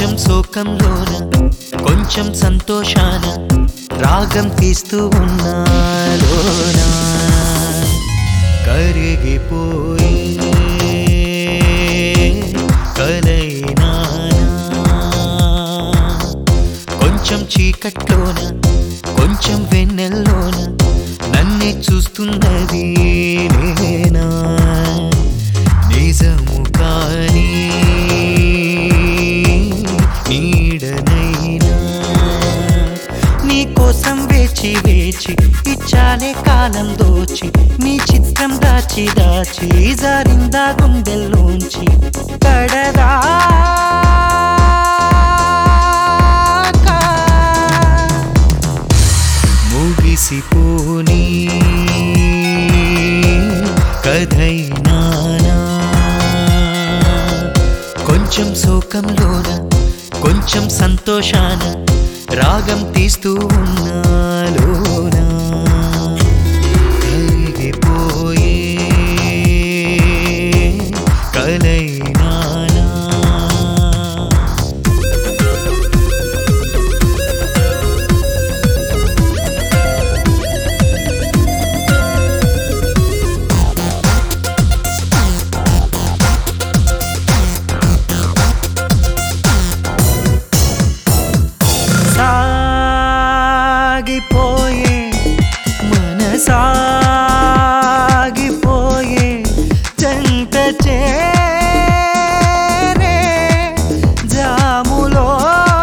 కొంచెం శోకంలోన కొంచెం సంతోషాన రాగం తీస్తూ ఉన్నాలోనా కరిగిపోయే కలైనానా కొంచెం చీకట్లోన కొంచెం వెన్నెల్లోన నన్నే చూస్తున్నది నేనా నిజము కానీ నీడనైనా నీ కోసం వేచి వేచి ఇచ్చాలే కాలం దోచి నీ చిత్రం దాచి దాచి జారిందా గుండెల్లోంచి కడదాకా ముగిసిపోని కథైనానా కొంచెం శోకంలోన కొంచెం సంతోషాన రాగం తీస్తూ ఉన్నాలోనా కరిగిపోయే కలైనానా సాగిపోయే మనసాగిపోయే జంట చేరే జాములో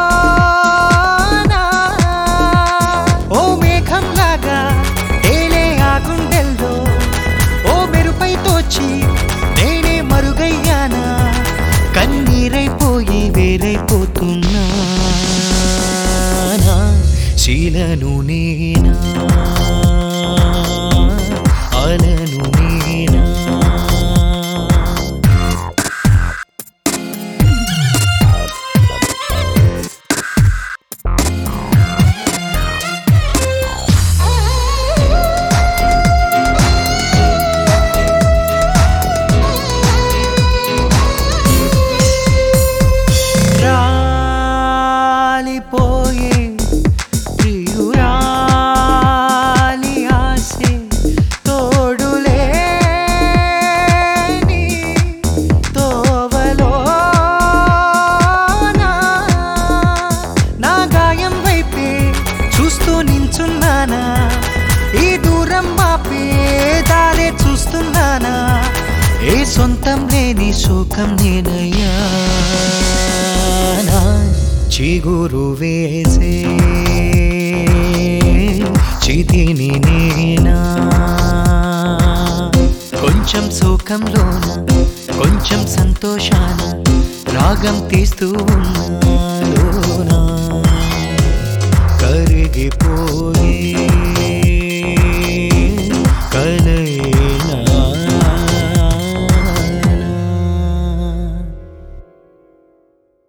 ఓ మేఘం లాగా తేలే ఆ గుండెల్లో ఓ మెరుపై తోచి నేనే మరుగయ్యానా కన్నీరైపోయి వేరైపోతున్నా శీలను నేనా అలను నేనా రాలిపోయే ప్రియురాలి ఆసే తోడులేని తోవలోనా నా గాయం వైపే చూస్తూ నించున్నానా ఈ దూరం మాపే దారే చూస్తున్నానా ఏ సొంతం లేని శోకం నేనయ్యా చిగురు వేసే చితిని నేనా కొంచెం శోకంలోన కొంచెం సంతోషాన రాగం తీస్తూ ఉన్నాలోనా కరిగిపోయే